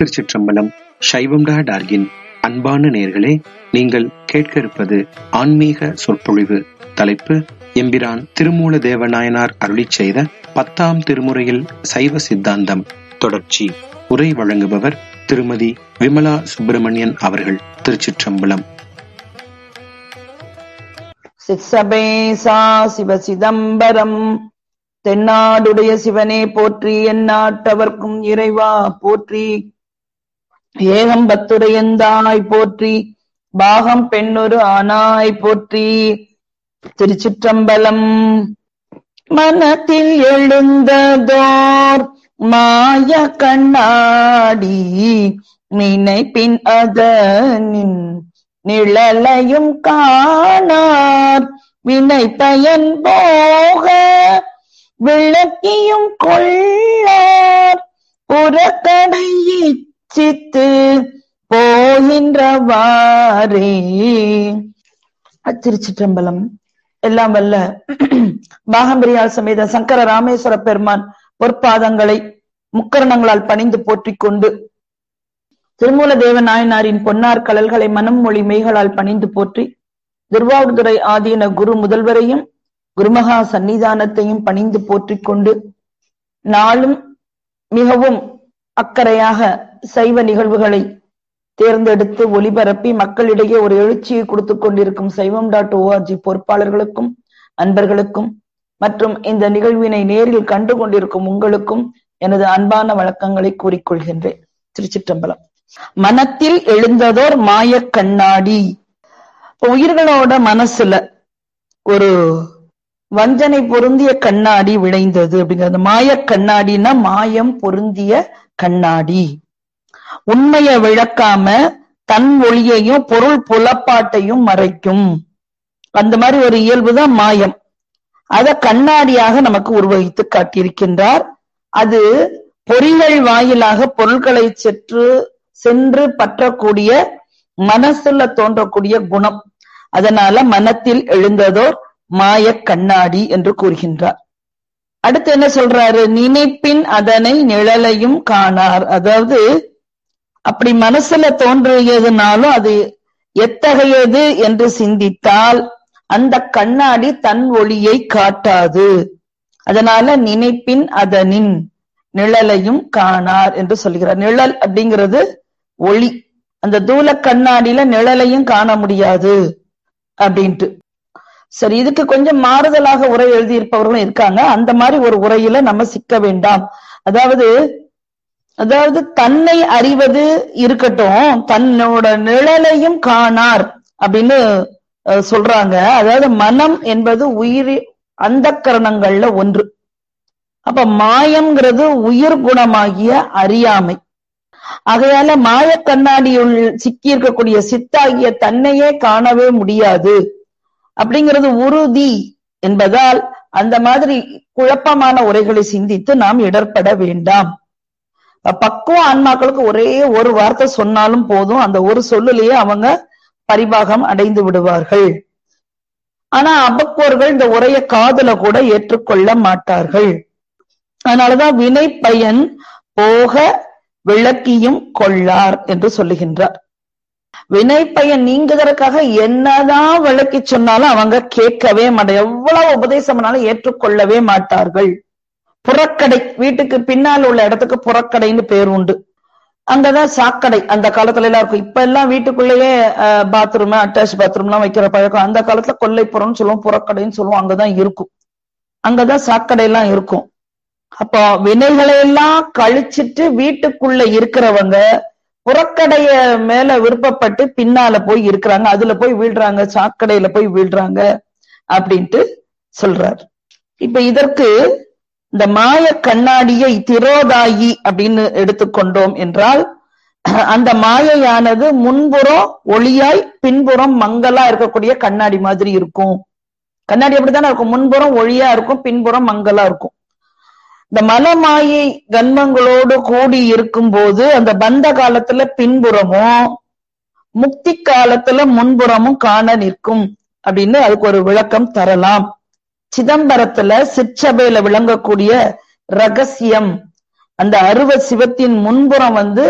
திருச்சிற்றம்பலம் சைவம் டா டார்கின் அன்பான நேர்களே நீங்கள் கேட்க இருப்பது ஆன்மீக சொற்பொழிவு தலைப்பு எம்பிரான் திருமூல தேவநாயனார் அருளிச் செய்த பத்தாம் திருமுறையில் சைவ சித்தாந்தம் தொடர்ச்சி உரை வழங்குபவர் திருமதி விமலா சுப்பிரமணியன் அவர்கள் திருச்சிற்றம்பலம் சிற்சபேசா சிவ சிதம்பரம் தென்னாடுடைய சிவனே போற்றி எந்நாட்டவர்க்கும் இறைவா போற்றி ஏகம்பத்துடையந்தாய் போற்றி பாகம் பெண்ணொரு ஆனாய் போற்றி திருச்சிற்றம்பலம் மனத்தில் எழுந்ததோர் மாய கண்ணாடி நினைப்பின் அதனின் நிழலையும் காணார் வினை பயன் போக விளக்கியும் கொள்ளார் புறக்கடை இச்சித்து போகின்றவாறே அத்திருச்சிற்றம்பலம் எல்லாம் வல்ல பாகம்பிரியால் சமேத சங்கர ராமேஸ்வர பெருமான் பொற்பாதங்களை முக்கரணங்களால் பணிந்து போற்றிக் கொண்டு திருமூல தேவ நாயனாரின் பொன்னார் கலல்களை மனம் மொழி மெய்களால் பணிந்து போற்றி திருவாவூர்துறை ஆதீன குரு முதல்வரையும் குருமகா சன்னிதானத்தையும் பணிந்து போற்றிக் கொண்டு நாளும் மிகவும் அக்கறையாக சைவ நிகழ்வுகளை தேர்ந்தெடுத்து ஒளிபரப்பி மக்களிடையே ஒரு எழுச்சியை கொடுத்து கொண்டிருக்கும் சைவம் டாட் ஓஆர்ஜி பொறுப்பாளர்களுக்கும் அன்பர்களுக்கும் மற்றும் இந்த நிகழ்வினை நேரில் கண்டு கொண்டிருக்கும் உங்களுக்கும் எனது அன்பான வழக்கங்களை கூறிக்கொள்கின்றேன் திருச்சிற்றம்பலம் மனத்தில் எழுந்ததோர் மாய கண்ணாடி உயிர்களோட மனசுல ஒரு வஞ்சனை பொருந்திய கண்ணாடி விளைந்தது அப்படிங்கிறது மாய கண்ணாடினா மாயம் பொருந்திய கண்ணாடி உண்மைய விளக்காம தன் ஒளியையும் பொருள் புலப்பாட்டையும் மறைக்கும் அந்த மாதிரி ஒரு இயல்புதான் மாயம் அத கண்ணாடியாக நமக்கு உருவகித்து காட்டியிருக்கின்றார் அது பொறிகள் வாயிலாக பொருட்களை சென்று சென்று பற்றக்கூடிய மனசுல தோன்றக்கூடிய குணம் அதனால மனத்தில் எழுந்ததோர் மாய கண்ணாடி என்று கூறுகின்றார் அடுத்து என்ன சொல்றாரு நினைப்பின் அதனை நிழலையும் காணார் அதாவது அப்படி மனசுல தோன்றியதுனாலும் அது எத்தகையது என்று சிந்தித்தால் அந்த கண்ணாடி தன் ஒளியை காட்டாது அதனால நினைப்பின் அதனின் நிழலையும் காணார் என்று சொல்கிறார் நிழல் அப்படிங்கிறது ஒளி அந்த தூல கண்ணாடியில நிழலையும் காண முடியாது அப்படின்ட்டு சரி இதுக்கு கொஞ்சம் மாறுதலாக உரை எழுதியிருப்பவர்களும் இருக்காங்க அந்த மாதிரி ஒரு உரையில நம்ம சிக்க வேண்டாம் அதாவது அதாவது தன்னை அறிவது இருக்கட்டும் தன்னோட நிழலையும் காணார் அப்படின்னு சொல்றாங்க அதாவது மனம் என்பது உயிர் அந்த கரணங்கள்ல ஒன்று அப்ப மாயம்ங்கிறது உயிர் குணமாகிய அறியாமை ஆகையால மாய கண்ணாடியுள் சிக்கி இருக்கக்கூடிய சித்தாகிய தன்னையே காணவே முடியாது அப்படிங்கிறது உறுதி என்பதால் அந்த மாதிரி குழப்பமான உரைகளை சிந்தித்து நாம் இடர்பட வேண்டாம் பக்குவ ஆன்மாக்களுக்கு ஒரே ஒரு வார்த்தை சொன்னாலும் போதும் அந்த ஒரு சொல்லுலயே அவங்க பரிபாகம் அடைந்து விடுவார்கள் ஆனா அபக்குவர்கள் இந்த உரைய காதல கூட ஏற்றுக்கொள்ள மாட்டார்கள் அதனாலதான் வினை பயன் போக விளக்கியும் கொள்ளார் என்று சொல்லுகின்றார் வினை பயன் நீங்குவதற்காக என்னதான் விளக்கி சொன்னாலும் அவங்க கேட்கவே மாட்டாங்க எவ்வளவு உபதேசம் பண்ணாலும் ஏற்றுக்கொள்ளவே மாட்டார்கள் புறக்கடை வீட்டுக்கு பின்னால் உள்ள இடத்துக்கு புறக்கடைன்னு பேர் உண்டு அங்கதான் சாக்கடை அந்த காலத்துல எல்லாம் இருக்கும் இப்ப எல்லாம் வீட்டுக்குள்ளேயே பாத்ரூம் அட்டாச் பாத்ரூம் எல்லாம் வைக்கிற பழக்கம் அந்த காலத்துல கொல்லைப்புறம்னு சொல்லுவோம் புறக்கடைன்னு சொல்லுவோம் அங்கதான் இருக்கும் அங்கதான் சாக்கடை எல்லாம் இருக்கும் அப்போ வினைகளை எல்லாம் கழிச்சிட்டு வீட்டுக்குள்ள இருக்கிறவங்க புறக்கடைய மேல விருப்பப்பட்டு பின்னால போய் இருக்கிறாங்க அதுல போய் வீழ்றாங்க சாக்கடையில போய் வீழ்றாங்க அப்படின்ட்டு சொல்றார் இப்ப இதற்கு இந்த மாய கண்ணாடியை திரோதாயி அப்படின்னு எடுத்துக்கொண்டோம் என்றால் அந்த மாயையானது முன்புறம் ஒளியாய் பின்புறம் மங்கலா இருக்கக்கூடிய கண்ணாடி மாதிரி இருக்கும் கண்ணாடி அப்படித்தானே இருக்கும் முன்புறம் ஒளியா இருக்கும் பின்புறம் மங்கலா இருக்கும் இந்த மலமாயை கன்மங்களோடு கூடி இருக்கும் போது அந்த பந்த காலத்துல பின்புறமும் முக்தி காலத்துல முன்புறமும் காண நிற்கும் அப்படின்னு அதுக்கு ஒரு விளக்கம் தரலாம் சிதம்பரத்துல சிற்றபையில விளங்கக்கூடிய ரகசியம் அந்த அருவ சிவத்தின் முன்புறம் வந்து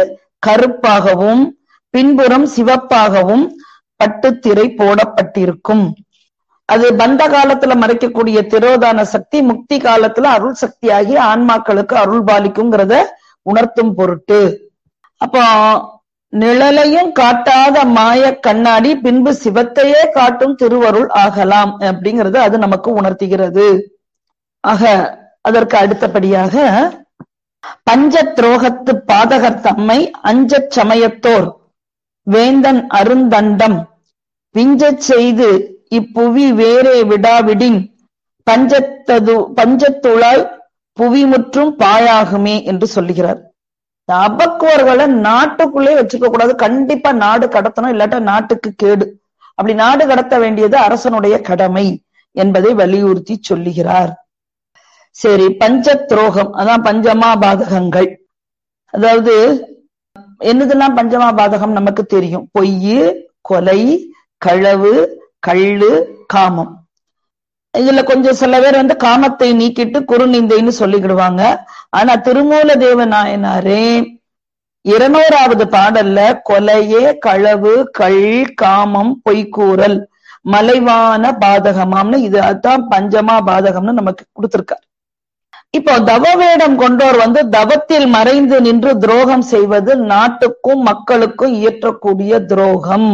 கருப்பாகவும் பின்புறம் சிவப்பாகவும் பட்டுத்திரை போடப்பட்டிருக்கும் அது பந்த காலத்துல மறைக்கக்கூடிய திரோதான சக்தி முக்தி காலத்துல அருள் சக்தியாகி ஆன்மாக்களுக்கு அருள் பாலிக்குங்கிறத உணர்த்தும் பொருட்டு அப்போ நிழலையும் காட்டாத மாய கண்ணாடி பின்பு சிவத்தையே காட்டும் திருவருள் ஆகலாம் அப்படிங்கறது அது நமக்கு உணர்த்துகிறது ஆக அதற்கு அடுத்தபடியாக பஞ்ச துரோகத்து பாதகர் தம்மை அஞ்சச் சமயத்தோர் வேந்தன் அருந்தண்டம் விஞ்சச் செய்து இப்புவி வேறே விடாவிடின் பஞ்சத்தது பஞ்சத்துளாய் புவிமுற்றும் பாயாகுமே என்று சொல்லுகிறார் இந்த அபக்குவர்களை நாட்டுக்குள்ளே வச்சுக்க கூடாது கண்டிப்பா நாடு கடத்தணும் இல்லாட்டா நாட்டுக்கு கேடு அப்படி நாடு கடத்த வேண்டியது அரசனுடைய கடமை என்பதை வலியுறுத்தி சொல்லுகிறார் சரி பஞ்ச துரோகம் அதான் பஞ்சமா பாதகங்கள் அதாவது என்னதெல்லாம் பஞ்சமா பாதகம் நமக்கு தெரியும் பொய் கொலை களவு கள்ளு காமம் இதுல கொஞ்சம் சில பேர் வந்து காமத்தை நீக்கிட்டு குறுநிந்தைன்னு சொல்லிக்கிடுவாங்க ஆனா திருமூல தேவ நாயனாரே இருநூறாவது பாடல்ல கொலையே களவு கள் காமம் பொய்க்கூறல் மலைவான பாதகமாம்னு இது அதான் பஞ்சமா பாதகம்னு நமக்கு கொடுத்திருக்கார் இப்போ தவ வேடம் கொண்டோர் வந்து தவத்தில் மறைந்து நின்று துரோகம் செய்வது நாட்டுக்கும் மக்களுக்கும் இயற்றக்கூடிய துரோகம்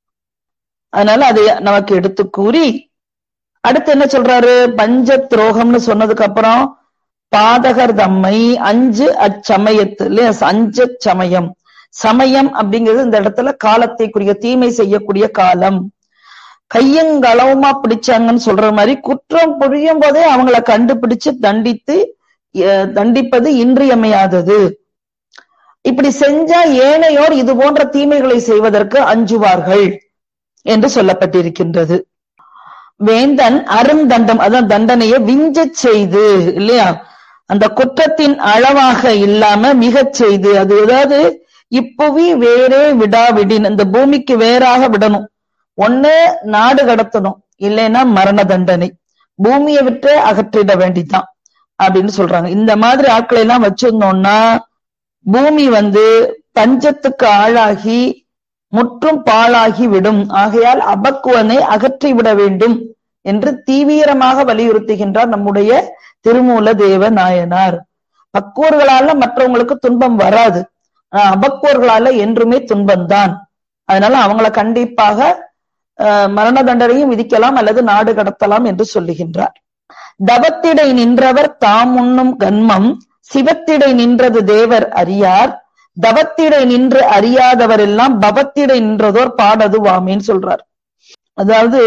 அதனால அதை நமக்கு எடுத்து கூறி அடுத்து என்ன சொல்றாரு பஞ்ச துரோகம்னு சொன்னதுக்கு அப்புறம் பாதகர் தம்மை அஞ்சு அச்சமயத்து இல்லையா அஞ்ச சமயம் சமயம் அப்படிங்கிறது இந்த இடத்துல காலத்தை குறிய தீமை செய்யக்கூடிய காலம் கையங்களவுமா பிடிச்சாங்கன்னு சொல்ற மாதிரி குற்றம் புரியும் போதே அவங்கள கண்டுபிடிச்சு தண்டித்து தண்டிப்பது இன்றியமையாதது இப்படி செஞ்சா ஏனையோர் இது போன்ற தீமைகளை செய்வதற்கு அஞ்சுவார்கள் என்று சொல்லப்பட்டிருக்கின்றது வேந்தன் அருந்தண்டம் அதான் தண்டனையை விஞ்ச செய்து இல்லையா அந்த குற்றத்தின் அளவாக இல்லாம மிகச் செய்து அது ஏதாவது இப்புவி வேறே விடாவிடின் இந்த பூமிக்கு வேறாக விடணும் ஒண்ணு நாடு கடத்தணும் இல்லைன்னா மரண தண்டனை பூமியை விட்டு அகற்றிட வேண்டிதான் அப்படின்னு சொல்றாங்க இந்த மாதிரி ஆட்களை எல்லாம் வச்சிருந்தோம்னா பூமி வந்து பஞ்சத்துக்கு ஆளாகி முற்றும் பாழாகி விடும் ஆகையால் அபக்குவனை அகற்றி விட வேண்டும் என்று தீவிரமாக வலியுறுத்துகின்றார் நம்முடைய திருமூல தேவ நாயனார் பக்குவர்களால மற்றவங்களுக்கு துன்பம் வராது ஆனா அபக்குவர்களால என்றுமே துன்பம்தான் அதனால அவங்கள கண்டிப்பாக மரண தண்டனையும் விதிக்கலாம் அல்லது நாடு கடத்தலாம் என்று சொல்லுகின்றார் தவத்திடை நின்றவர் தாம் உண்ணும் கன்மம் சிவத்திடை நின்றது தேவர் அறியார் தவத்திடை நின்று அறியாதவர் எல்லாம் பவத்திடை நின்றதோர் பாடது வாமின்னு சொல்றார் அதாவது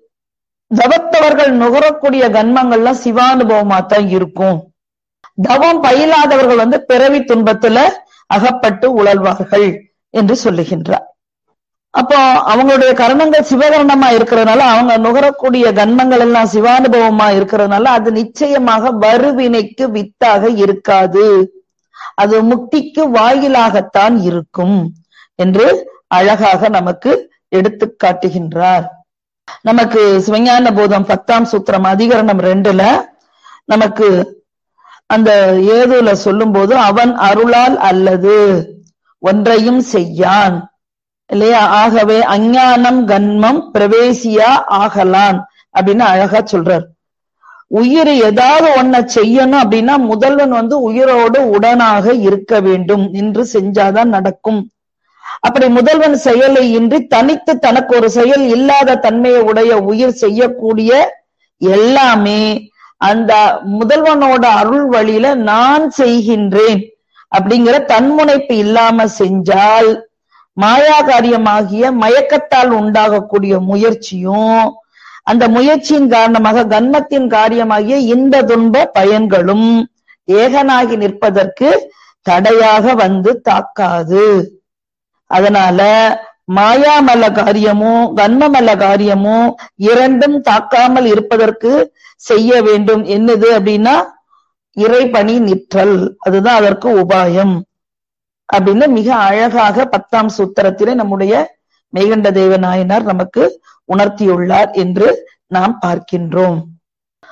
தவத்தவர்கள் நுகரக்கூடிய கன்மங்கள்லாம் சிவானுபவமா தான் இருக்கும் தவம் பயிலாதவர்கள் வந்து பிறவி துன்பத்துல அகப்பட்டு உழல்வார்கள் என்று சொல்லுகின்றார் அப்போ அவங்களுடைய கரணங்கள் சிவகரணமா இருக்கிறதுனால அவங்க நுகரக்கூடிய கன்மங்கள் எல்லாம் சிவானுபவமா இருக்கிறதுனால அது நிச்சயமாக வருவினைக்கு வித்தாக இருக்காது அது முக்திக்கு வாயிலாகத்தான் இருக்கும் என்று அழகாக நமக்கு எடுத்து காட்டுகின்றார் நமக்கு சிவஞான போதம் பத்தாம் சூத்திரம் அதிகரணம் ரெண்டுல நமக்கு அந்த ஏதுல சொல்லும் போது அவன் அருளால் அல்லது ஒன்றையும் செய்யான் இல்லையா ஆகவே அஞ்ஞானம் கன்மம் பிரவேசியா ஆகலான் அப்படின்னு அழகா சொல்றார் உயிர் ஏதாவது ஒன்ன செய்யணும் அப்படின்னா முதல்வன் வந்து உயிரோடு உடனாக இருக்க வேண்டும் என்று செஞ்சாதான் நடக்கும் அப்படி முதல்வன் செயலை இன்றி தனித்து தனக்கு ஒரு செயல் இல்லாத தன்மையை உடைய உயிர் செய்யக்கூடிய எல்லாமே அந்த முதல்வனோட அருள் வழியில நான் செய்கின்றேன் அப்படிங்கிற தன்முனைப்பு இல்லாம செஞ்சால் மாயா காரியமாகிய மயக்கத்தால் உண்டாகக்கூடிய முயற்சியும் அந்த முயற்சியின் காரணமாக கன்மத்தின் காரியமாகிய இந்த துன்ப பயன்களும் ஏகனாகி நிற்பதற்கு தடையாக வந்து தாக்காது அதனால மாயாமல்ல காரியமும் கன்மமல்ல காரியமும் இரண்டும் தாக்காமல் இருப்பதற்கு செய்ய வேண்டும் என்னது அப்படின்னா இறைபணி நிற்றல் அதுதான் அதற்கு உபாயம் அப்படின்னு மிக அழகாக பத்தாம் சூத்திரத்திலே நம்முடைய மெய்கண்ட தேவ நாயனார் நமக்கு உணர்த்தியுள்ளார் என்று நாம் பார்க்கின்றோம்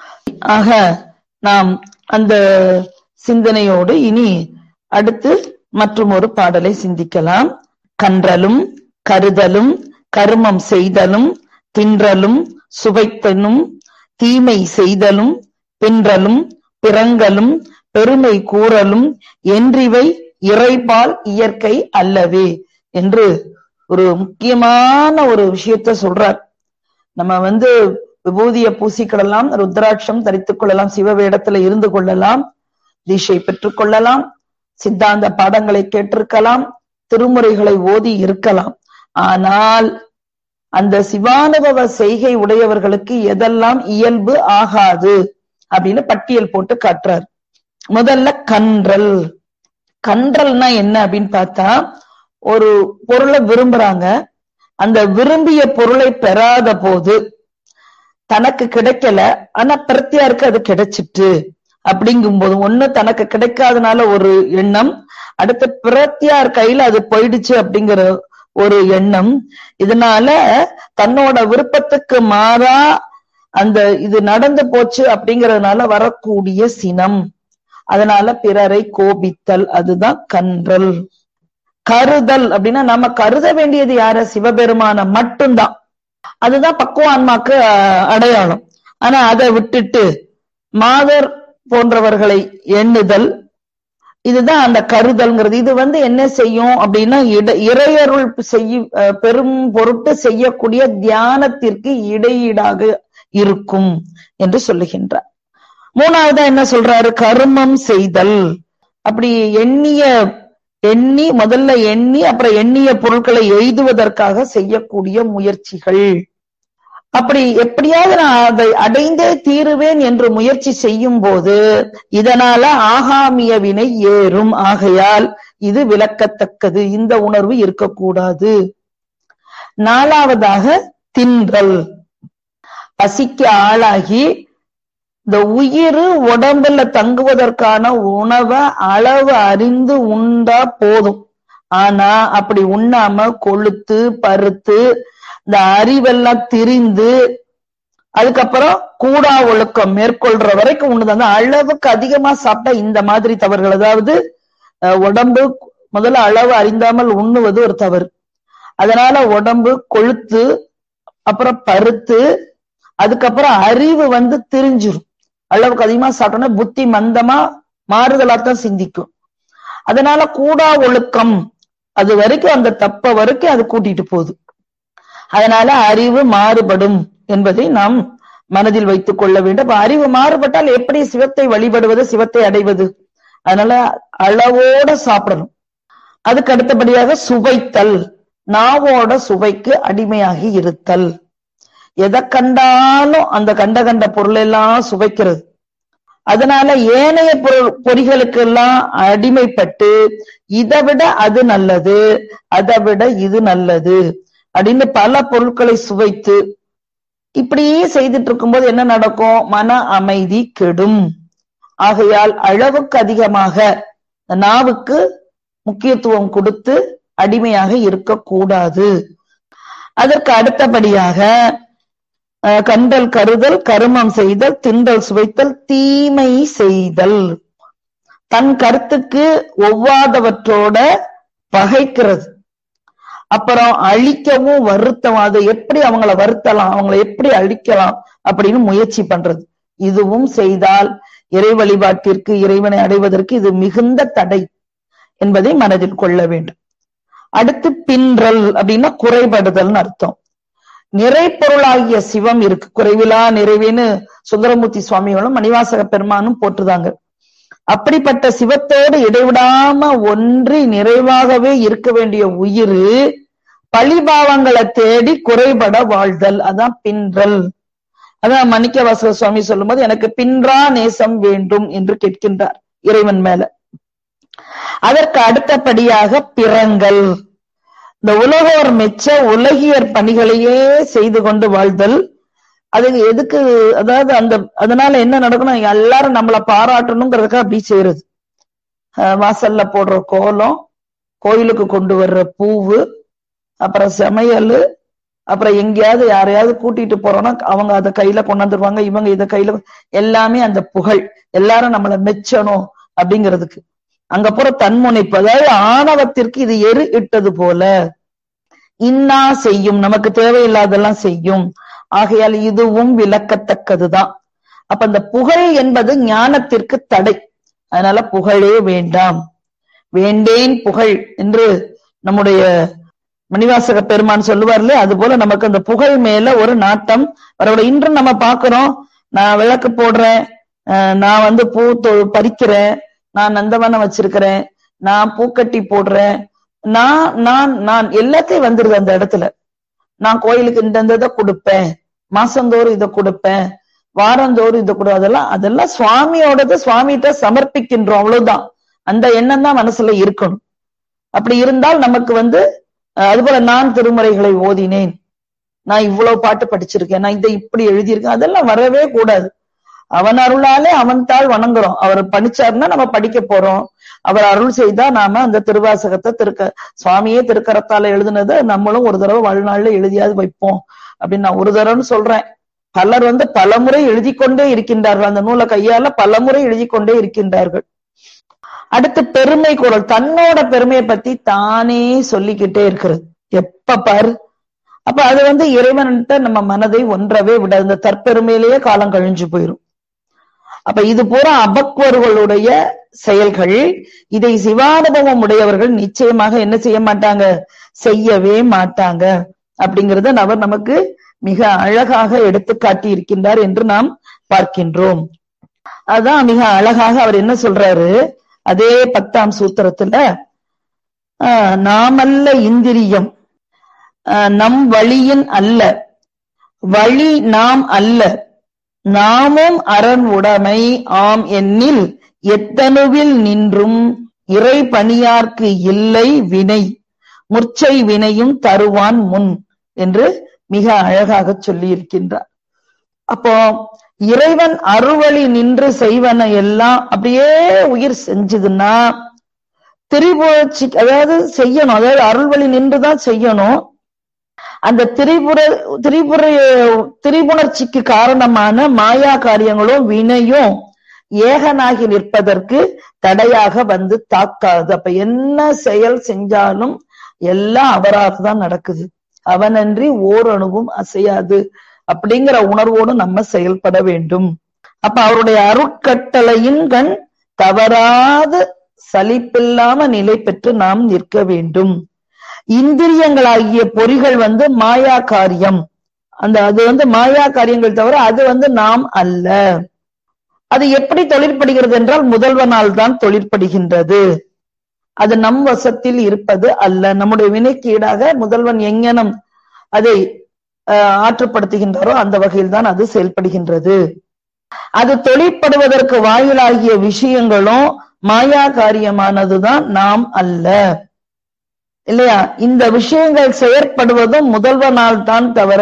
ஆக நாம் அந்த சிந்தனையோடு இனி அடுத்து மற்றும் ஒரு பாடலை சிந்திக்கலாம் கன்றலும் கருதலும் கருமம் செய்தலும் தின்றலும் சுவைத்தனும் தீமை செய்தலும் பின்றலும் பிறங்கலும் பெருமை கூறலும் என்றிவை இறைபால் இயற்கை அல்லவே என்று ஒரு முக்கியமான ஒரு விஷயத்த சொல்றார் நம்ம வந்து விபூதிய பூசிக்கொள்ளலாம் ருத்ராட்சம் தரித்துக் கொள்ளலாம் சிவ வேடத்துல இருந்து கொள்ளலாம் தீட்சை பெற்றுக் கொள்ளலாம் சித்தாந்த பாடங்களை கேட்டிருக்கலாம் திருமுறைகளை ஓதி இருக்கலாம் ஆனால் அந்த சிவானுபவ செய்கை உடையவர்களுக்கு எதெல்லாம் இயல்பு ஆகாது அப்படின்னு பட்டியல் போட்டு காட்டுறார் முதல்ல கன்றல் கன்றல்னா என்ன அப்படின்னு பார்த்தா ஒரு பொருளை விரும்புறாங்க அந்த விரும்பிய பொருளை பெறாத போது தனக்கு கிடைக்கல ஆனா பிரத்தியாருக்கு அது கிடைச்சிட்டு அப்படிங்கும் போது ஒண்ணு தனக்கு கிடைக்காதனால ஒரு எண்ணம் அடுத்து பிரத்தியார் கையில அது போயிடுச்சு அப்படிங்கிற ஒரு எண்ணம் இதனால தன்னோட விருப்பத்துக்கு மாறா அந்த இது நடந்து போச்சு அப்படிங்கறதுனால வரக்கூடிய சினம் அதனால பிறரை கோபித்தல் அதுதான் கன்றல் கருதல் அப்படின்னா நம்ம கருத வேண்டியது யார சிவபெருமான மட்டும்தான் அதுதான் பக்குவ ஆன்மாக்கு அடையாளம் ஆனா அதை விட்டுட்டு மாதர் போன்றவர்களை எண்ணுதல் இதுதான் அந்த கருதல்ங்கிறது இது வந்து என்ன செய்யும் அப்படின்னா இறையருள் செய்ய பெரும் பொருட்டு செய்யக்கூடிய தியானத்திற்கு இடையீடாக இருக்கும் என்று சொல்லுகின்றார் மூணாவதா என்ன சொல்றாரு கருமம் செய்தல் அப்படி எண்ணிய எண்ணி முதல்ல எண்ணி அப்புறம் எண்ணிய பொருட்களை எய்துவதற்காக செய்யக்கூடிய முயற்சிகள் அப்படி எப்படியாவது நான் அதை அடைந்தே தீருவேன் என்று முயற்சி செய்யும் போது இதனால ஆகாமிய வினை ஏறும் ஆகையால் இது விளக்கத்தக்கது இந்த உணர்வு இருக்கக்கூடாது நாலாவதாக தின்றல் பசிக்கு ஆளாகி இந்த உயிர் உடம்புல தங்குவதற்கான உணவை அளவு அறிந்து உண்டா போதும் ஆனா அப்படி உண்ணாம கொளுத்து பருத்து இந்த அறிவெல்லாம் திரிந்து அதுக்கப்புறம் கூடா ஒழுக்கம் மேற்கொள்ற வரைக்கும் உண்ணுது அந்த அளவுக்கு அதிகமா சாப்பிட்டா இந்த மாதிரி தவறுகள் அதாவது உடம்பு முதல்ல அளவு அறிந்தாமல் உண்ணுவது ஒரு தவறு அதனால உடம்பு கொழுத்து அப்புறம் பருத்து அதுக்கப்புறம் அறிவு வந்து திரிஞ்சிரும் அளவுக்கு அதிகமா சாப்பிட்டோம்னா புத்தி மந்தமா மாறுதலாத்தான் சிந்திக்கும் அதனால கூடா ஒழுக்கம் அது வரைக்கும் அந்த தப்ப வரைக்கும் அது கூட்டிட்டு போகுது அதனால அறிவு மாறுபடும் என்பதை நாம் மனதில் வைத்துக் கொள்ள வேண்டும் அறிவு மாறுபட்டால் எப்படி சிவத்தை வழிபடுவது சிவத்தை அடைவது அதனால அளவோட சாப்பிடணும் அதுக்கு அடுத்தபடியாக சுவைத்தல் நாவோட சுவைக்கு அடிமையாகி இருத்தல் எதை கண்டாலும் அந்த கண்ட கண்ட பொருள் எல்லாம் சுவைக்கிறது அதனால ஏனைய பொருள் பொறிகளுக்கு எல்லாம் அடிமைப்பட்டு இதை விட அது நல்லது அதை விட இது நல்லது அப்படின்னு பல பொருட்களை சுவைத்து இப்படியே செய்துட்டு இருக்கும்போது என்ன நடக்கும் மன அமைதி கெடும் ஆகையால் அளவுக்கு அதிகமாக நாவுக்கு முக்கியத்துவம் கொடுத்து அடிமையாக இருக்கக்கூடாது அதற்கு அடுத்தபடியாக கண்டல் கருதல் கருமம் செய்தல் திண்டல் சுவைத்தல் தீமை செய்தல் தன் கருத்துக்கு ஒவ்வாதவற்றோட பகைக்கிறது அப்புறம் அழிக்கவும் வருத்தம் அதை எப்படி அவங்கள வருத்தலாம் அவங்கள எப்படி அழிக்கலாம் அப்படின்னு முயற்சி பண்றது இதுவும் செய்தால் இறை வழிபாட்டிற்கு இறைவனை அடைவதற்கு இது மிகுந்த தடை என்பதை மனதில் கொள்ள வேண்டும் அடுத்து பின்றல் அப்படின்னா குறைபடுதல்னு அர்த்தம் நிறைப்பொருளாகிய சிவம் இருக்கு குறைவிலா நிறைவேன்னு சுந்தரமூர்த்தி சுவாமிகளும் மணிவாசக பெருமானும் போட்டுதாங்க அப்படிப்பட்ட சிவத்தோடு இடைவிடாம ஒன்றி நிறைவாகவே இருக்க வேண்டிய உயிர் பழிபாவங்களை தேடி குறைபட வாழ்தல் அதான் பின்றல் அதான் மணிக்க வாசக சுவாமி சொல்லும்போது எனக்கு பின்றா நேசம் வேண்டும் என்று கேட்கின்றார் இறைவன் மேல அதற்கு அடுத்தபடியாக பிறங்கள் இந்த உலகோர் மெச்ச உலகியர் பணிகளையே செய்து கொண்டு வாழ்தல் அது எதுக்கு அதாவது அந்த அதனால என்ன நடக்கணும் எல்லாரும் நம்மளை பாராட்டணுங்கிறதுக்காக அப்படி செய்யறது வாசல்ல போடுற கோலம் கோயிலுக்கு கொண்டு வர்ற பூவு அப்புறம் சமையல் அப்புறம் எங்கேயாவது யாரையாவது கூட்டிட்டு போறோம்னா அவங்க அதை கையில கொண்டாந்துருவாங்க இவங்க இதை கையில எல்லாமே அந்த புகழ் எல்லாரும் நம்மளை மெச்சணும் அப்படிங்கிறதுக்கு அங்க போற தன்முனைப்பு அதாவது ஆணவத்திற்கு இது எரு இட்டது போல இன்னா செய்யும் நமக்கு தேவையில்லாதெல்லாம் செய்யும் ஆகையால் இதுவும் விளக்கத்தக்கதுதான் அப்ப அந்த புகழ் என்பது ஞானத்திற்கு தடை அதனால புகழே வேண்டாம் வேண்டேன் புகழ் என்று நம்முடைய மணிவாசக பெருமான் சொல்லுவார்ல அது போல நமக்கு அந்த புகழ் மேல ஒரு நாட்டம் அவரோட இன்று நம்ம பாக்குறோம் நான் விளக்கு போடுறேன் அஹ் நான் வந்து பூ தொ- பறிக்கிறேன் நான் நந்தவனம் வச்சிருக்கிறேன் நான் பூக்கட்டி போடுறேன் நான் நான் நான் எல்லாத்தையும் வந்துருது அந்த இடத்துல நான் கோயிலுக்கு இந்த இந்த இதை கொடுப்பேன் மாசந்தோறும் இதை கொடுப்பேன் வாரந்தோறும் இதை கொடு அதெல்லாம் அதெல்லாம் சுவாமியோடது சுவாமிகிட்ட சமர்ப்பிக்கின்றோம் அவ்வளவுதான் அந்த எண்ணம் தான் மனசுல இருக்கணும் அப்படி இருந்தால் நமக்கு வந்து அஹ், அதுபோல நான் திருமுறைகளை ஓதினேன் நான் இவ்வளவு பாட்டு படிச்சிருக்கேன் நான் இதை இப்படி எழுதியிருக்கேன் அதெல்லாம் வரவே கூடாது அவன் அருளாலே அவன் தாள் வணங்குறோம் அவர் படிச்சாருன்னா நம்ம படிக்க போறோம் அவர் அருள் செய்தா நாம அந்த திருவாசகத்தை திருக்க சுவாமியே திருக்கரத்தால எழுதுனதை நம்மளும் ஒரு தடவை வாழ்நாள்ல எழுதியாவது வைப்போம் அப்படின்னு நான் ஒரு தடவைன்னு சொல்றேன் பலர் வந்து பலமுறை எழுதி கொண்டே இருக்கின்றார்கள் அந்த நூலை கையால பலமுறை எழுதி கொண்டே இருக்கின்றார்கள் அடுத்து பெருமை குரல் தன்னோட பெருமையை பத்தி தானே சொல்லிக்கிட்டே இருக்கிறது எப்ப பாரு அப்ப அது வந்து இறைவன்கிட்ட நம்ம மனதை ஒன்றவே விடாது இந்த தற்பெருமையிலேயே காலம் கழிஞ்சு போயிரும் அப்ப இது பூரா அபக்வர்களுடைய செயல்கள் இதை சிவானுபவம் உடையவர்கள் நிச்சயமாக என்ன செய்ய மாட்டாங்க செய்யவே மாட்டாங்க அப்படிங்கறத அவர் நமக்கு மிக அழகாக எடுத்து காட்டி இருக்கின்றார் என்று நாம் பார்க்கின்றோம் அதான் மிக அழகாக அவர் என்ன சொல்றாரு அதே பத்தாம் சூத்திரத்துல ஆஹ், நாமல்ல இந்திரியம் ஆஹ், நம் வழியின் அல்ல வழி நாம் அல்ல நாமும் அரண் உடைமை ஆம் எண்ணில் எத்தனுவில் நின்றும் இறை பணியார்க்கு இல்லை வினை முர்ச்சை வினையும் தருவான் முன் என்று மிக அழகாக சொல்லி இருக்கின்றார் அப்போ இறைவன் அருவழி நின்று செய்வன எல்லாம் அப்படியே உயிர் செஞ்சதுன்னா திரிபுரட்சி அதாவது செய்யணும் அதாவது அருள்வழி நின்றுதான் செய்யணும் அந்த திரிபுர திரிபுர திரிபுணர்ச்சிக்கு காரணமான மாயா காரியங்களும் வினையும் ஏகனாகி நிற்பதற்கு தடையாக வந்து தாக்காது அப்ப என்ன செயல் செஞ்சாலும் எல்லாம் அவராக தான் நடக்குது அவனன்றி ஓரணுவும் அசையாது அப்படிங்கிற உணர்வோடு நம்ம செயல்பட வேண்டும் அப்ப அவருடைய அருட்கட்டளையின் கண் தவறாது சலிப்பில்லாம நிலை பெற்று நாம் நிற்க வேண்டும் இந்திரியங்களாகிய பொறிகள் வந்து மாயா காரியம் அந்த அது வந்து மாயா காரியங்கள் தவிர அது வந்து நாம் அல்ல அது எப்படி தொழிற்படுகிறது என்றால் முதல்வனால் தான் தொழிற்படுகின்றது அது நம் வசத்தில் இருப்பது அல்ல நம்முடைய வினைக்கு ஈடாக முதல்வன் எங்கனம் அதை ஆஹ், ஆற்றுப்படுத்துகின்றாரோ அந்த வகையில் தான் அது செயல்படுகின்றது அது தொழிற்படுவதற்கு வாயிலாகிய விஷயங்களும் மாயா காரியமானதுதான் நாம் அல்ல இல்லையா இந்த விஷயங்கள் செயற்படுவதும் முதல்வனால் தான் தவிர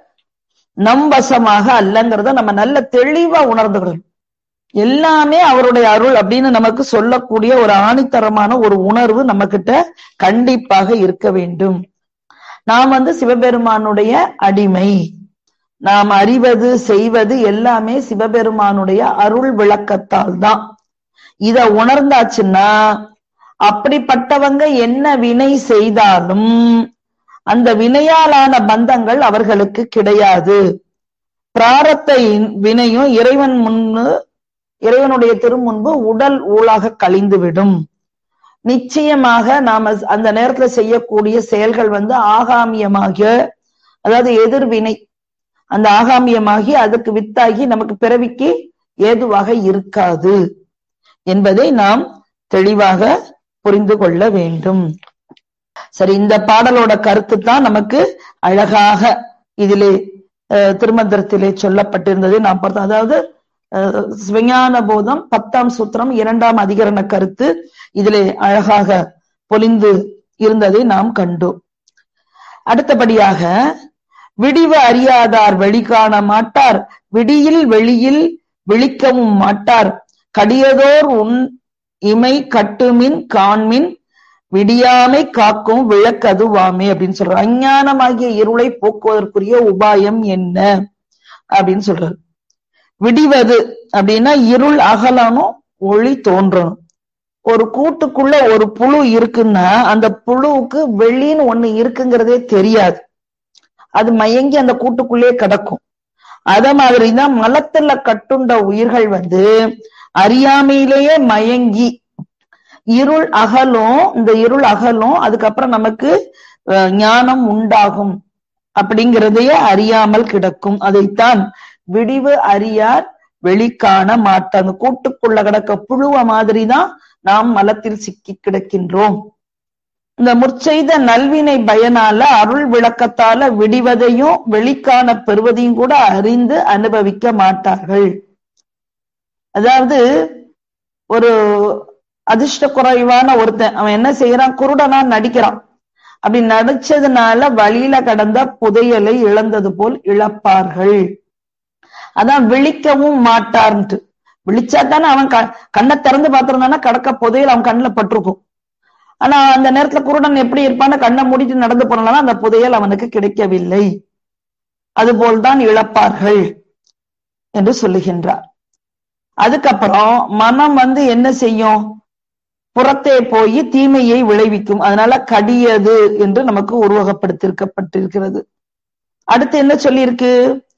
நம் வசமாக அல்லங்கிறத நம்ம நல்ல தெளிவா உணர்ந்துக்கிறோம் எல்லாமே அவருடைய அருள் அப்படின்னு நமக்கு சொல்லக்கூடிய ஒரு ஆணித்தரமான ஒரு உணர்வு நம்ம கிட்ட கண்டிப்பாக இருக்க வேண்டும் நாம் வந்து சிவபெருமானுடைய அடிமை நாம் அறிவது செய்வது எல்லாமே சிவபெருமானுடைய அருள் விளக்கத்தால் தான் இத உணர்ந்தாச்சுன்னா அப்படிப்பட்டவங்க என்ன வினை செய்தாலும் அந்த வினையாலான பந்தங்கள் அவர்களுக்கு கிடையாது பிராரத்த வினையும் இறைவன் முன்பு இறைவனுடைய திருமுன்பு உடல் ஊழாக கழிந்துவிடும் நிச்சயமாக நாம அந்த நேரத்துல செய்யக்கூடிய செயல்கள் வந்து ஆகாமியமாக அதாவது எதிர்வினை அந்த ஆகாமியமாகி அதுக்கு வித்தாகி நமக்கு பிறவிக்கு ஏதுவாக இருக்காது என்பதை நாம் தெளிவாக புரிந்து கொள்ள வேண்டும் சரி இந்த பாடலோட கருத்து தான் நமக்கு அழகாக இதிலே அஹ், திருமந்திரத்திலே சொல்லப்பட்டிருந்ததை நாம் பார்த்தோம் அதாவது அஹ், சிவஞான போதம் பத்தாம் சூத்திரம் இரண்டாம் அதிகரண கருத்து இதிலே அழகாக பொலிந்து இருந்ததை நாம் கண்டோம் அடுத்தபடியாக விடிவு அறியாதார் வெளி காண மாட்டார் விடியில் வெளியில் விழிக்கவும் மாட்டார் கடியதோர் உன் இமை கட்டுமின் காண்மின் விடியாமை காக்கும் விளக்கதுவாமே அப்படின்னு சொல்றார் அஞ்ஞானமாகிய இருளை போக்குவதற்குரிய உபாயம் என்ன அப்படின்னு சொல்றாரு விடிவது அப்படின்னா இருள் அகலணும் ஒளி தோன்றணும் ஒரு கூட்டுக்குள்ள ஒரு புழு இருக்குன்னா அந்த புழுவுக்கு வெளின்னு ஒண்ணு இருக்குங்கிறதே தெரியாது அது மயங்கி அந்த கூட்டுக்குள்ளே கிடக்கும் அத மாதிரிதான் மலத்துல கட்டுண்ட உயிர்கள் வந்து அறியாமையிலேயே மயங்கி இருள் அகலும் இந்த இருள் அகலும் அதுக்கப்புறம் நமக்கு அஹ், ஞானம் உண்டாகும் அப்படிங்கிறதையே அறியாமல் கிடக்கும் அதைத்தான் விடிவு அறியார் வெளிக்காண மாட்டாங்க கூட்டுக்குள்ள கிடக்க புழுவ மாதிரிதான் நாம் மலத்தில் சிக்கி கிடக்கின்றோம் இந்த முற்செய்த நல்வினை பயனால அருள் விளக்கத்தால விடிவதையும் வெளிக்காண பெறுவதையும் கூட அறிந்து அனுபவிக்க மாட்டார்கள் அதாவது ஒரு அதிர்ஷ்ட குறைவான ஒருத்தன் அவன் என்ன செய்யறான் குருடனா நடிக்கிறான் அப்படி நடிச்சதுனால வழியில கடந்த புதையலை இழந்தது போல் இழப்பார்கள் அதான் விழிக்கவும் மாட்டார்ன்ட்டு விழிச்சா தானே அவன் க- கண்ணை திறந்து பார்த்திருந்தானா கடக்க புதையல் அவன் கண்ணுல பட்டிருக்கும் ஆனா அந்த நேரத்துல குருடன் எப்படி இருப்பான்னு கண்ணை மூடிட்டு நடந்து போனாலும் அந்த புதையல் அவனுக்கு கிடைக்கவில்லை அதுபோல்தான் இழப்பார்கள் என்று சொல்லுகின்றார் அதுக்கப்புறம் மனம் வந்து என்ன செய்யும் புறத்தே போய் தீமையை விளைவிக்கும் அதனால கடியது என்று நமக்கு உருவகப்படுத்திருக்கப்பட்டிருக்கிறது அடுத்து என்ன சொல்லியிருக்கு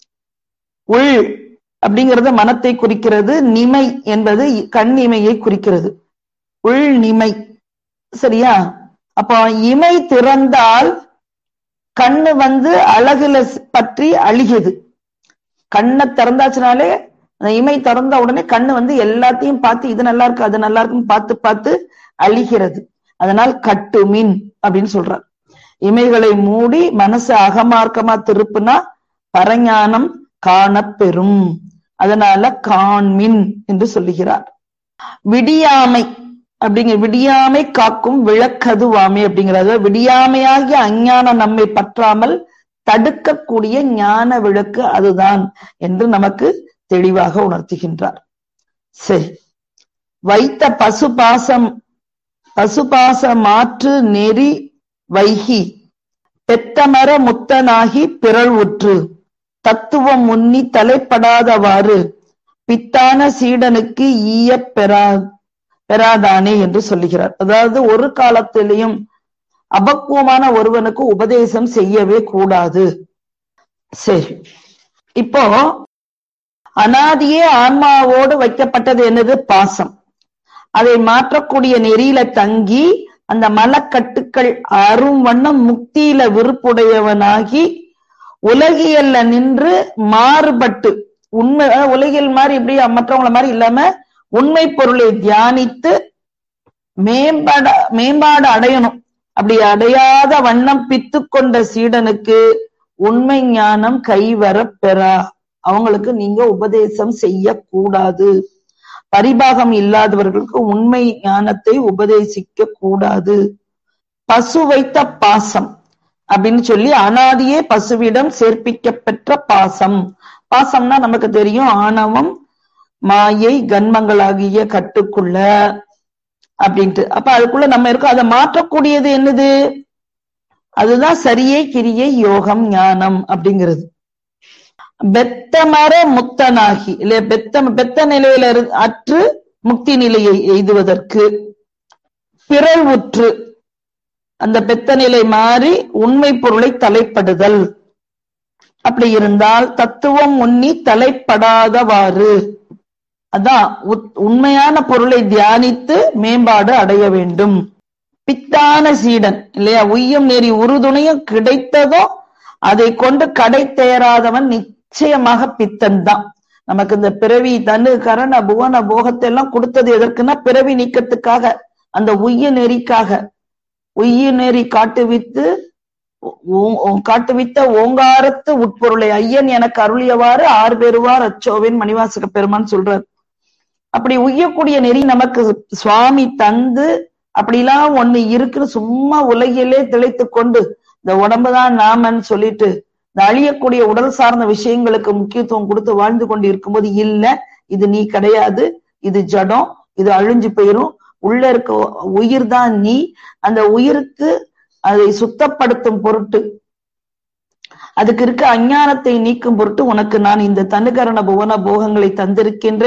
உள் அப்படிங்கிறது மனத்தை குறிக்கிறது நிமை என்பது கண் இமையை குறிக்கிறது உள் நிமை சரியா அப்போ இமை திறந்தால் கண்ணு வந்து அழகுல ஸ்- பற்றி அழிகுது கண்ணை திறந்தாச்சுனாலே அந்த இமை திறந்த உடனே கண்ணு வந்து எல்லாத்தையும் பார்த்து இது நல்லா இருக்கு அது நல்லா இருக்குன்னு பார்த்து பார்த்து அழிகிறது அதனால் கட்டுமின் அப்படின்னு சொல்றார் இமைகளை மூடி மனசு அகமார்க்கமா திருப்புனா பரஞானம் காணப்பெறும் அதனால காண்மின் என்று சொல்லுகிறார் விடியாமை அப்படிங்கிற விடியாமை காக்கும் விளக்கதுவாமை அப்படிங்கிறது விடியாமையாகிய அஞ்ஞானம் நம்மை பற்றாமல் தடுக்கக்கூடிய ஞான விளக்கு அதுதான் என்று நமக்கு தெளிவாக உணர்த்துகின்றார் சரி வைத்த பசுபாசம் பசுபாச மாற்று நெறி வைகி பெத்தமர முத்தனாகி பிறழ் உற்று தத்துவம் முன்னி தலைப்படாதவாறு பித்தான சீடனுக்கு ஈய பெறா பெறாதானே என்று சொல்லுகிறார் அதாவது ஒரு காலத்திலையும் அபக்குவமான ஒருவனுக்கு உபதேசம் செய்யவே கூடாது சரி இப்போ அனாதியே ஆன்மாவோடு வைக்கப்பட்டது என்னது பாசம் அதை மாற்றக்கூடிய நெறியில தங்கி அந்த மலக்கட்டுக்கள் அரும் வண்ணம் முக்தியில விருப்புடையவனாகி உலகியல்ல நின்று மாறுபட்டு உண்மை அதாவது உலகியல் மாதிரி இப்படி மற்றவங்கள மாதிரி இல்லாம உண்மை பொருளை தியானித்து மேம்பட மேம்பாடு அடையணும் அப்படி அடையாத வண்ணம் பித்து கொண்ட சீடனுக்கு உண்மை ஞானம் கைவரப் பெறா அவங்களுக்கு நீங்க உபதேசம் செய்யக்கூடாது பரிபாகம் இல்லாதவர்களுக்கு உண்மை ஞானத்தை உபதேசிக்க கூடாது பசு வைத்த பாசம் அப்படின்னு சொல்லி அனாதியே பசுவிடம் சேர்ப்பிக்கப்பெற்ற பாசம் பாசம்னா நமக்கு தெரியும் ஆணவம் மாயை கன்மங்களாகிய கட்டுக்குள்ள அப்படின்ட்டு அப்ப அதுக்குள்ள நம்ம இருக்கோம் அதை மாற்றக்கூடியது என்னது அதுதான் சரியை கிரியை யோகம் ஞானம் அப்படிங்கிறது பெத்தமர முக்தனாகி இல்ல பெத்த பெத்த நிலையில இரு- அற்று முக்தி நிலையை எய்துவதற்கு பிறல் உற்று அந்த பெத்த நிலை மாறி உண்மை பொருளை தலைப்படுதல் அப்படி இருந்தால் தத்துவம் உன்னி தலைப்படாதவாறு அதான் உத்- உண்மையான பொருளை தியானித்து மேம்பாடு அடைய வேண்டும் பித்தான சீடன் இல்லையா உய்யும் நெறி உறுதுணையும் கிடைத்ததும் அதை கொண்டு கடை தேராதவன் நிச்சயமாக பித்தன் தான் நமக்கு இந்த பிறவி தனு கரண புவன போகத்தை எல்லாம் கொடுத்தது எதற்குன்னா பிறவி நீக்கத்துக்காக அந்த உய்ய நெறிக்காக உய்ய நெறி காட்டுவித்து ஓ- ஓ- காட்டுவித்த ஓங்காரத்து உட்பொருளை ஐயன் எனக்கு அருளியவாறு ஆறு பெறுவார் அச்சோவின் மணிவாசக பெருமான் சொல்றார் அப்படி உய்யக்கூடிய நெறி நமக்கு சுவாமி தந்து அப்படிலாம் ஒண்ணு இருக்குன்னு சும்மா உலகிலே திளைத்து கொண்டு இந்த உடம்புதான் நாமன்னு சொல்லிட்டு இந்த அழியக்கூடிய உடல் சார்ந்த விஷயங்களுக்கு முக்கியத்துவம் கொடுத்து வாழ்ந்து கொண்டு இருக்கும்போது இல்ல இது நீ கிடையாது இது ஜடம் இது அழிஞ்சு போயிரும் உள்ள இருக்க உயிர் தான் நீ அந்த உயிருக்கு அதை சுத்தப்படுத்தும் பொருட்டு அதுக்கு இருக்க அஞ்ஞானத்தை நீக்கும் பொருட்டு உனக்கு நான் இந்த தனுகரண புவன போகங்களை தந்திருக்கின்றேன்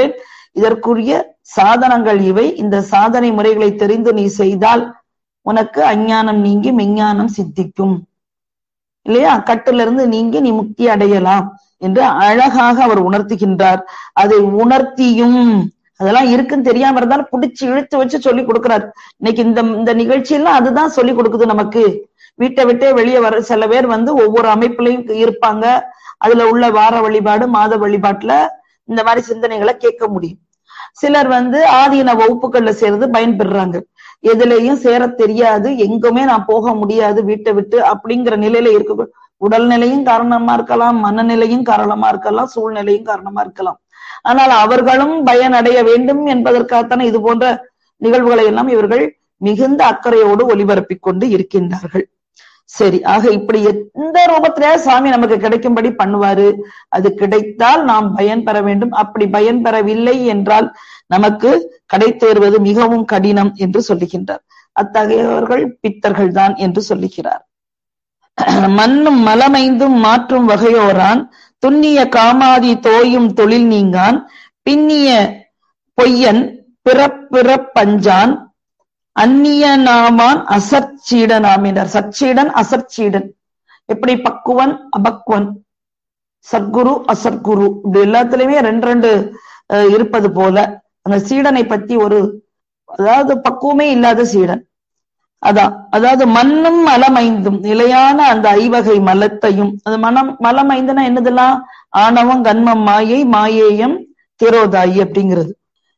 இதற்குரிய சாதனங்கள் இவை இந்த சாதனை முறைகளை தெரிந்து நீ செய்தால் உனக்கு அஞ்ஞானம் நீங்கி மெஞ்ஞானம் சித்திக்கும் இல்லையா கட்டிலிருந்து நீங்கி நீ முக்தி அடையலாம் என்று அழகாக அவர் உணர்த்துகின்றார் அதை உணர்த்தியும் அதெல்லாம் இருக்குன்னு தெரியாம இருந்தாலும் புடிச்சு இழுத்து வச்சு சொல்லி கொடுக்கிறார் இன்னைக்கு இந்த இந்த நிகழ்ச்சியெல்லாம் அதுதான் சொல்லி கொடுக்குது நமக்கு வீட்டை விட்டே வெளியே வர சில பேர் வந்து ஒவ்வொரு அமைப்புலையும் இருப்பாங்க அதுல உள்ள வார வழிபாடு மாத வழிபாட்டுல இந்த மாதிரி சிந்தனைகளை கேட்க முடியும் சிலர் வந்து ஆதீன வகுப்புகள்ல சேர்ந்து பயன்பெறுறாங்க எதுலயும் சேர தெரியாது எங்குமே நான் போக முடியாது வீட்டை விட்டு அப்படிங்கிற நிலையில இருக்க உடல்நிலையும் காரணமா இருக்கலாம் மனநிலையும் காரணமா இருக்கலாம் சூழ்நிலையும் காரணமா இருக்கலாம் ஆனால் அவர்களும் பயனடைய வேண்டும் என்பதற்காகத்தானே இது போன்ற நிகழ்வுகளை எல்லாம் இவர்கள் மிகுந்த அக்கறையோடு ஒளிபரப்பிக் கொண்டு இருக்கின்றார்கள் சரி ஆக இப்படி எந்த ரூபத்திலே சாமி நமக்கு கிடைக்கும்படி பண்ணுவாரு அது கிடைத்தால் நாம் பயன் பெற வேண்டும் அப்படி பயன் பெறவில்லை என்றால் நமக்கு கடை தேர்வது மிகவும் கடினம் என்று சொல்லுகின்றார் அத்தகையவர்கள் பித்தர்கள் தான் என்று சொல்லுகிறார் மண்ணும் மலமைந்தும் மாற்றும் வகையோரான் துண்ணிய காமாதி தோயும் தொழில் நீங்கான் பின்னிய பொய்யன் பிறப்பிறப்பஞ்சான் அந்நியனாவான் அசற்சீடனாம் என்றார் சச்சீடன் அசற்சீடன் எப்படி பக்குவன் அபக்குவன் சத்குரு அசற்குரு இப்படி எல்லாத்துலயுமே ரெண்டு ரெண்டு இருப்பது போல அந்த சீடனை பத்தி ஒரு அதாவது பக்குவமே இல்லாத சீடன் அதான் அதாவது மண்ணும் மலமைந்தும் நிலையான அந்த ஐவகை மலத்தையும் அது மனம் மலமைந்துனா என்னதெல்லாம் ஆணவம் கண்மம் மாயை மாயேயம் திரோதாயி அப்படிங்கிறது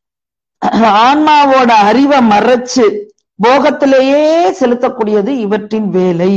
ஆன்மாவோட அறிவை மறைச்சு போகத்திலேயே செலுத்தக்கூடியது இவற்றின் வேலை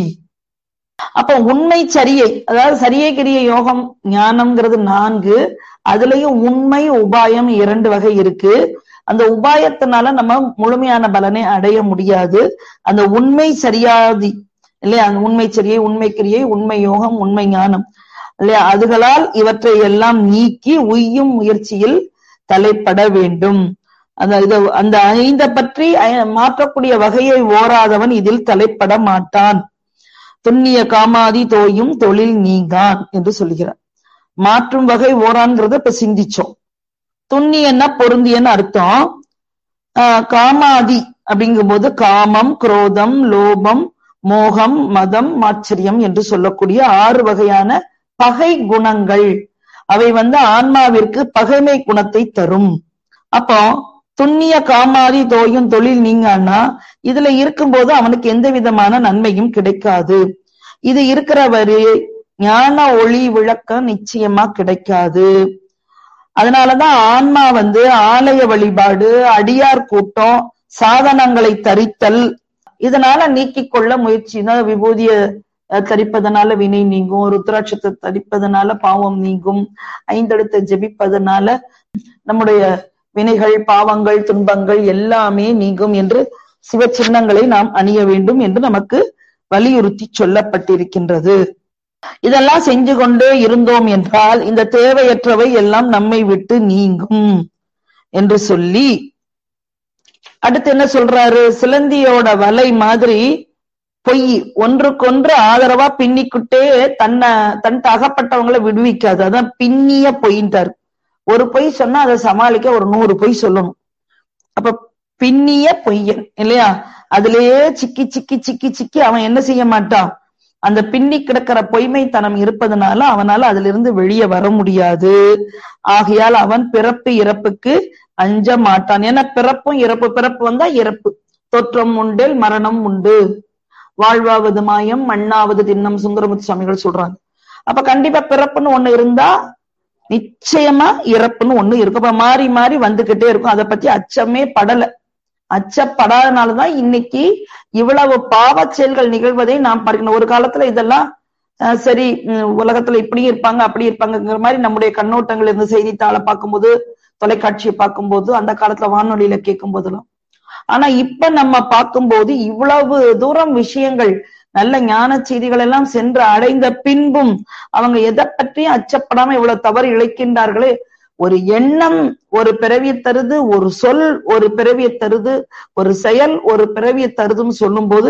அப்ப உண்மை சரியை அதாவது சரியை கிரிய யோகம் ஞானம்ங்கிறது நான்கு அதுலயும் உண்மை உபாயம் இரண்டு வகை இருக்கு அந்த உபாயத்தினால நம்ம முழுமையான பலனை அடைய முடியாது அந்த உண்மை சரியாதி இல்லையா அந்த உண்மை சரியை உண்மை கிரியை உண்மை யோகம் உண்மை ஞானம் இல்லையா அதுகளால் இவற்றை எல்லாம் நீக்கி உய்யும் முயற்சியில் தலைப்பட வேண்டும் அந்த இது அந்த ஐந்த பற்றி மாற்றக்கூடிய வகையை ஓராதவன் இதில் தலைப்பட மாட்டான் துண்ணிய காமாதி தோயும் தொழில் நீங்கான் என்று சொல்லுகிறார் மாற்றும் வகை ஓரான்கிறத இப்ப சிந்திச்சோம் துண்ணியன்னா பொருந்தியன்னு அர்த்தம் ஆஹ் காமாதி அப்படிங்கும்போது காமம் குரோதம் லோபம் மோகம் மதம் ஆச்சரியம் என்று சொல்லக்கூடிய ஆறு வகையான பகை குணங்கள் அவை வந்து ஆன்மாவிற்கு பகைமை குணத்தை தரும் அப்போ துண்ணிய காமாதி தோயும் தொழில் நீங்கன்னா இதுல இருக்கும்போது அவனுக்கு எந்த விதமான நன்மையும் கிடைக்காது இது இருக்கிறவரு ஞான ஒளி விளக்கம் நிச்சயமா கிடைக்காது அதனாலதான் ஆன்மா வந்து ஆலய வழிபாடு அடியார் கூட்டம் சாதனங்களை தரித்தல் இதனால நீக்கிக் கொள்ள முயற்சி விபூதிய தரிப்பதனால வினை நீங்கும் ருத்ராட்சத்தை தரிப்பதனால பாவம் நீங்கும் ஐந்தெழுத்தை ஜெபிப்பதனால நம்முடைய வினைகள் பாவங்கள் துன்பங்கள் எல்லாமே நீங்கும் என்று சிவ சின்னங்களை நாம் அணிய வேண்டும் என்று நமக்கு வலியுறுத்தி சொல்லப்பட்டிருக்கின்றது இதெல்லாம் செஞ்சு கொண்டே இருந்தோம் என்றால் இந்த தேவையற்றவை எல்லாம் நம்மை விட்டு நீங்கும் என்று சொல்லி அடுத்து என்ன சொல்றாரு சிலந்தியோட வலை மாதிரி பொய் ஒன்றுக்கொன்று ஆதரவா பின்னிக்கிட்டே தன்னை தன் அகப்பட்டவங்களை விடுவிக்காது அதான் பின்னிய பொய்ன்றார் ஒரு பொய் சொன்னா அதை சமாளிக்க ஒரு நூறு பொய் சொல்லணும் அப்ப பின்னிய பொய்யன் இல்லையா அதுலயே சிக்கி சிக்கி சிக்கி சிக்கி அவன் என்ன செய்ய மாட்டான் அந்த பின்னி கிடக்கிற பொய்மைத்தனம் இருப்பதனால அவனால அதுல இருந்து வெளியே வர முடியாது ஆகையால் அவன் பிறப்பு இறப்புக்கு அஞ்ச மாட்டான் ஏன்னா பிறப்பும் இறப்பு பிறப்பு வந்தா இறப்பு தோற்றம் உண்டில் மரணம் உண்டு வாழ்வாவது மாயம் மண்ணாவது தின்னம் சுந்தரமுத்து சுவாமிகள் சொல்றாங்க அப்ப கண்டிப்பா பிறப்புன்னு ஒண்ணு இருந்தா நிச்சயமா இறப்புன்னு ஒண்ணு இருக்கும் அப்ப மாறி மாறி வந்துகிட்டே இருக்கும் அதை பத்தி அச்சமே படல அச்சப்படாதனாலதான் இன்னைக்கு இவ்வளவு பாவ செயல்கள் நிகழ்வதை நாம் பார்க்கணும் ஒரு காலத்துல இதெல்லாம் சரி உலகத்துல இப்படி இருப்பாங்க அப்படி இருப்பாங்கங்கிற மாதிரி நம்முடைய கண்ணோட்டங்கள் இருந்த செய்தித்தாளை பார்க்கும்போது தொலைக்காட்சியை பார்க்கும்போது அந்த காலத்துல வானொலியில கேட்கும் போதெல்லாம் ஆனா இப்ப நம்ம பார்க்கும்போது இவ்வளவு தூரம் விஷயங்கள் நல்ல ஞான செய்திகள் எல்லாம் சென்று அடைந்த பின்பும் அவங்க எதை பற்றியும் அச்சப்படாம இவ்வளவு தவறு இழைக்கின்றார்களே ஒரு எண்ணம் ஒரு பிறவியை தருது ஒரு சொல் ஒரு பிறவியை தருது ஒரு செயல் ஒரு பிறவியை தருதுன்னு சொல்லும் போது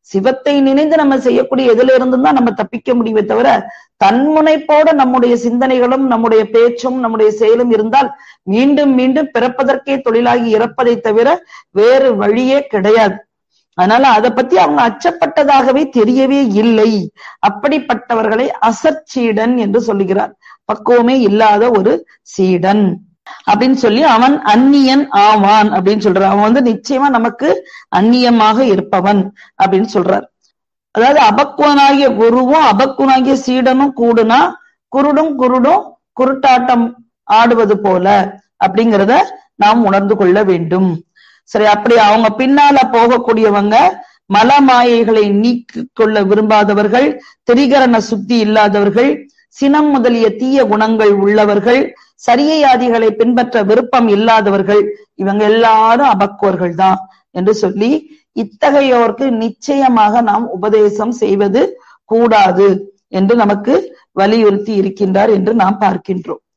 சிவத்தை நினைந்து நம்ம செய்யக்கூடிய எதுல இருந்தும் தான் நம்ம தப்பிக்க முடியுமே தவிர தன்முனைப்போட நம்முடைய சிந்தனைகளும் நம்முடைய பேச்சும் நம்முடைய செயலும் இருந்தால் மீண்டும் மீண்டும் பிறப்பதற்கே தொழிலாகி இறப்பதை தவிர வேறு வழியே கிடையாது அதனால அதை பத்தி அவங்க அச்சப்பட்டதாகவே தெரியவே இல்லை அப்படிப்பட்டவர்களை அசற்சீடன் என்று சொல்லுகிறார் பக்குவமே இல்லாத ஒரு சீடன் அப்படின்னு சொல்லி அவன் அந்நியன் ஆவான் அப்படின்னு சொல்றான் அவன் வந்து நிச்சயமா நமக்கு அந்நியமாக இருப்பவன் அப்படின்னு சொல்றார் அதாவது அபக்குவனாகிய குருவும் அபக்குவனாகிய சீடனும் கூடுனா குருடும் குருடும் குருட்டாட்டம் ஆடுவது போல அப்படிங்கிறத நாம் உணர்ந்து கொள்ள வேண்டும் சரி அப்படி அவங்க பின்னால போகக்கூடியவங்க மலமாயைகளை நீக்கிக் கொள்ள விரும்பாதவர்கள் திரிகரண சுத்தி இல்லாதவர்கள் சினம் முதலிய தீய குணங்கள் உள்ளவர்கள் சரியையாதிகளை பின்பற்ற விருப்பம் இல்லாதவர்கள் இவங்க எல்லாரும் அபக்குவர்கள் தான் என்று சொல்லி இத்தகையோருக்கு நிச்சயமாக நாம் உபதேசம் செய்வது கூடாது என்று நமக்கு வலியுறுத்தி இருக்கின்றார் என்று நாம் பார்க்கின்றோம்